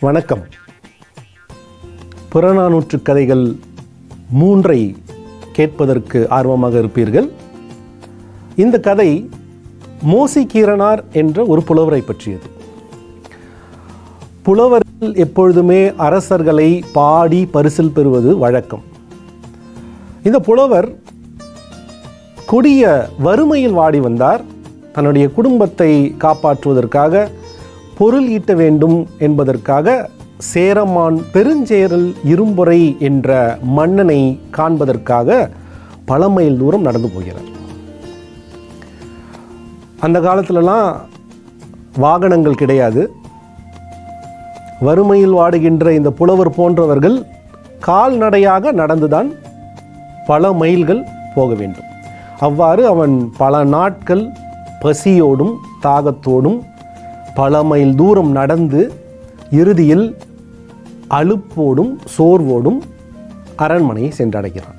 வணக்கம் புறநானூற்று கதைகள் மூன்றை கேட்பதற்கு ஆர்வமாக இருப்பீர்கள் இந்த கதை மோசி கீரனார் என்ற ஒரு புலவரை பற்றியது புலவர்கள் எப்பொழுதுமே அரசர்களை பாடி பரிசில் பெறுவது வழக்கம் இந்த புலவர் கொடிய வறுமையில் வாடி வந்தார் தன்னுடைய குடும்பத்தை காப்பாற்றுவதற்காக பொருள் ஈட்ட வேண்டும் என்பதற்காக சேரமான் பெருஞ்சேரல் இரும்பொறை என்ற மன்னனை காண்பதற்காக பல மைல் தூரம் நடந்து போகிறார் அந்த காலத்துலலாம் வாகனங்கள் கிடையாது வறுமையில் வாடுகின்ற இந்த புலவர் போன்றவர்கள் கால்நடையாக நடந்துதான் பல மைல்கள் போக வேண்டும் அவ்வாறு அவன் பல நாட்கள் பசியோடும் தாகத்தோடும் பல மைல் தூரம் நடந்து இறுதியில் அலுப்போடும் சோர்வோடும் அரண்மனையை சென்றடைகிறான்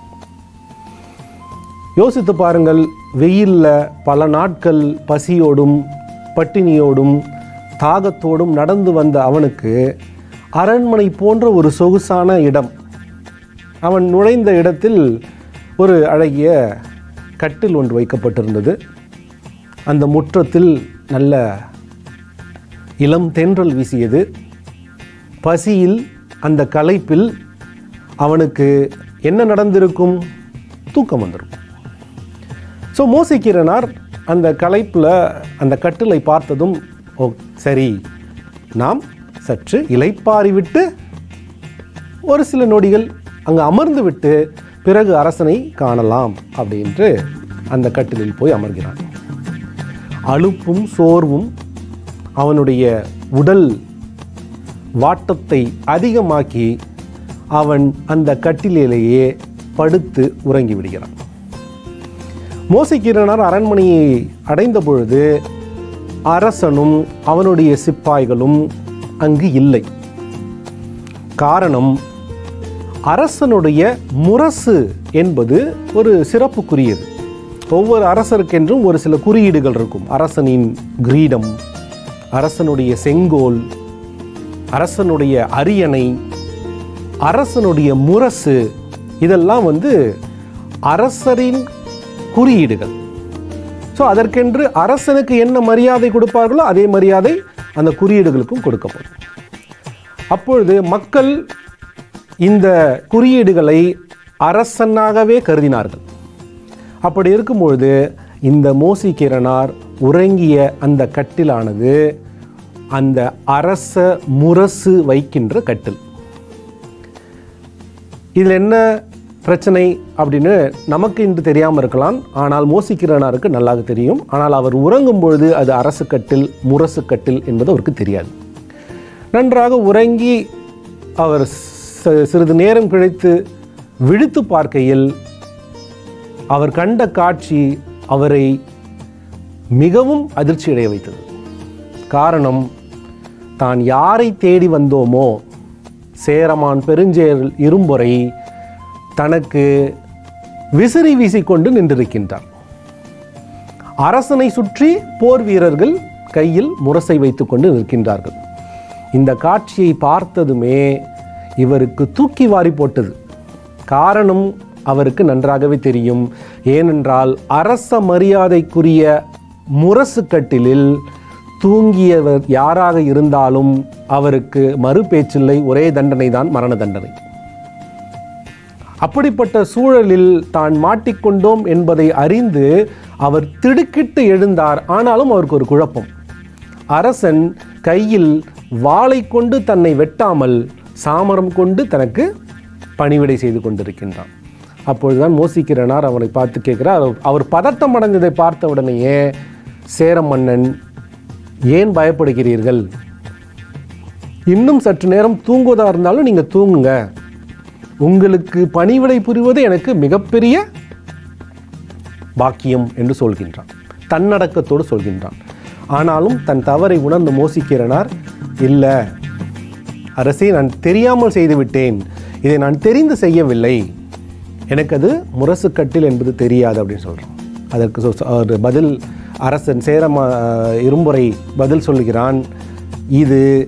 யோசித்து பாருங்கள் வெயிலில் பல நாட்கள் பசியோடும் பட்டினியோடும் தாகத்தோடும் நடந்து வந்த அவனுக்கு அரண்மனை போன்ற ஒரு சொகுசான இடம் அவன் நுழைந்த இடத்தில் ஒரு அழகிய கட்டில் ஒன்று வைக்கப்பட்டிருந்தது அந்த முற்றத்தில் நல்ல இளம் தென்றல் வீசியது பசியில் அந்த களைப்பில் அவனுக்கு என்ன நடந்திருக்கும் தூக்கம் வந்திருக்கும் ஸோ மோசிக்கிறனார் அந்த களைப்பில் அந்த கட்டிலை பார்த்ததும் ஓ சரி நாம் சற்று இலைப்பாரி விட்டு ஒரு சில நொடிகள் அங்கே அமர்ந்து விட்டு பிறகு அரசனை காணலாம் அப்படின்று அந்த கட்டிலில் போய் அமர்கிறான் அலுப்பும் சோர்வும் அவனுடைய உடல் வாட்டத்தை அதிகமாக்கி அவன் அந்த கட்டிலேயே படுத்து உறங்கி விடுகிறான் மோசிக்கிறனார் அரண்மனையை அடைந்த பொழுது அரசனும் அவனுடைய சிப்பாய்களும் அங்கு இல்லை காரணம் அரசனுடைய முரசு என்பது ஒரு சிறப்புக்குரியது ஒவ்வொரு அரசருக்கென்றும் ஒரு சில குறியீடுகள் இருக்கும் அரசனின் கிரீடம் அரசனுடைய செங்கோல் அரசனுடைய அரியணை அரசனுடைய முரசு இதெல்லாம் வந்து அரசரின் குறியீடுகள் ஸோ அதற்கென்று அரசனுக்கு என்ன மரியாதை கொடுப்பார்களோ அதே மரியாதை அந்த குறியீடுகளுக்கும் கொடுக்கப்படும் அப்பொழுது மக்கள் இந்த குறியீடுகளை அரசனாகவே கருதினார்கள் அப்படி இருக்கும்பொழுது இந்த மோசிக்கிரனார் உறங்கிய அந்த கட்டிலானது அந்த அரச முரசு வைக்கின்ற கட்டில் இதில் என்ன பிரச்சனை அப்படின்னு நமக்கு இன்று தெரியாமல் இருக்கலாம் ஆனால் மோசிக்கிறனாருக்கு நல்லாக தெரியும் ஆனால் அவர் உறங்கும் பொழுது அது அரசு கட்டில் முரசு கட்டில் என்பது அவருக்கு தெரியாது நன்றாக உறங்கி அவர் சி- சிறிது நேரம் கழித்து விழித்து பார்க்கையில் அவர் கண்ட காட்சி அவரை மிகவும் அதிர்ச்சியடைய வைத்தது காரணம் தான் யாரை தேடி வந்தோமோ சேரமான் பெருஞ்சேரல் இரும்பொறை தனக்கு விசிறி வீசிக்கொண்டு நின்றிருக்கின்றார் அரசனை சுற்றி போர் வீரர்கள் கையில் முரசை வைத்துக்கொண்டு நிற்கின்றார்கள் இந்த காட்சியை பார்த்ததுமே இவருக்கு தூக்கி வாரி போட்டது காரணம் அவருக்கு நன்றாகவே தெரியும் ஏனென்றால் அரச மரியாதைக்குரிய முரசு கட்டிலில் தூங்கியவர் யாராக இருந்தாலும் அவருக்கு மறு பேச்சில்லை ஒரே தண்டனை தான் மரண தண்டனை அப்படிப்பட்ட சூழலில் தான் மாட்டிக்கொண்டோம் என்பதை அறிந்து அவர் திடுக்கிட்டு எழுந்தார் ஆனாலும் அவருக்கு ஒரு குழப்பம் அரசன் கையில் வாளை கொண்டு தன்னை வெட்டாமல் சாமரம் கொண்டு தனக்கு பணிவிடை செய்து கொண்டிருக்கின்றான் அப்பொழுதுதான் மோசிக்கிறனார் அவரை பார்த்து கேட்கிறார் அவர்- அவர் பதட்டம் அடைந்ததை பார்த்த உடனேயே சேர மன்னன் ஏன் பயப்படுகிறீர்கள் இன்னும் சற்று நேரம் தூங்குவதா இருந்தாலும் நீங்கள் தூங்குங்க உங்களுக்கு பணிவிடை புரிவது எனக்கு மிகப்பெரிய பாக்கியம் என்று சொல்கின்றான் தன்னடக்கத்தோடு சொல்கின்றான் ஆனாலும் தன் தவறை உணர்ந்து மோசிக்கிறனார் இல்லை அரசே நான் தெரியாமல் செய்துவிட்டேன் இதை நான் தெரிந்து செய்யவில்லை எனக்கு அது முரசுக்கட்டில் என்பது தெரியாது அப்படின்னு சொல்கிறான் அதற்கு சொ- அவர் பதில் அரசன் சேரம இரும்புரை பதில் சொல்கிறான் இது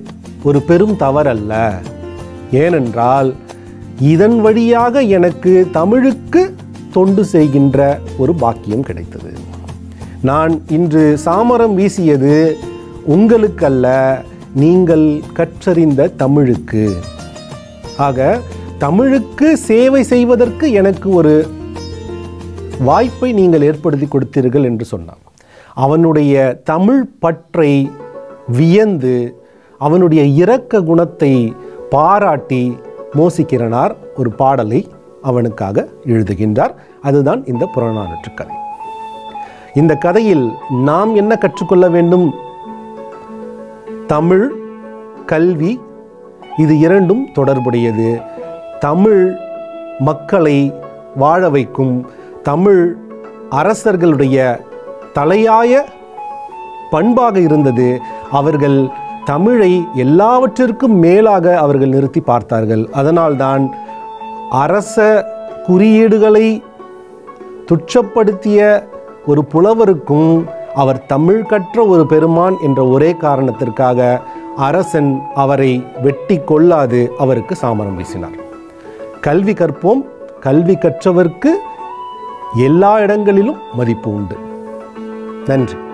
ஒரு பெரும் தவறல்ல ஏனென்றால் இதன் வழியாக எனக்கு தமிழுக்கு தொண்டு செய்கின்ற ஒரு பாக்கியம் கிடைத்தது நான் இன்று சாமரம் வீசியது உங்களுக்கல்ல நீங்கள் கற்றறிந்த தமிழுக்கு ஆக தமிழுக்கு சேவை செய்வதற்கு எனக்கு ஒரு வாய்ப்பை நீங்கள் ஏற்படுத்தி கொடுத்தீர்கள் என்று சொன்னான் அவனுடைய தமிழ் பற்றை வியந்து அவனுடைய இரக்க குணத்தை பாராட்டி மோசிக்கிறனார் ஒரு பாடலை அவனுக்காக எழுதுகின்றார் அதுதான் இந்த புறநானூற்று கதை இந்த கதையில் நாம் என்ன கற்றுக்கொள்ள வேண்டும் தமிழ் கல்வி இது இரண்டும் தொடர்புடையது தமிழ் மக்களை வாழ வைக்கும் தமிழ் அரசர்களுடைய தலையாய பண்பாக இருந்தது அவர்கள் தமிழை எல்லாவற்றிற்கும் மேலாக அவர்கள் நிறுத்தி பார்த்தார்கள் அதனால்தான் அரச குறியீடுகளை துச்சப்படுத்திய ஒரு புலவருக்கும் அவர் தமிழ் கற்ற ஒரு பெருமான் என்ற ஒரே காரணத்திற்காக அரசன் அவரை வெட்டி கொள்ளாது அவருக்கு சாமரம் வீசினார் கல்வி கற்போம் கல்வி கற்றவர்க்கு எல்லா இடங்களிலும் மதிப்பு உண்டு நன்றி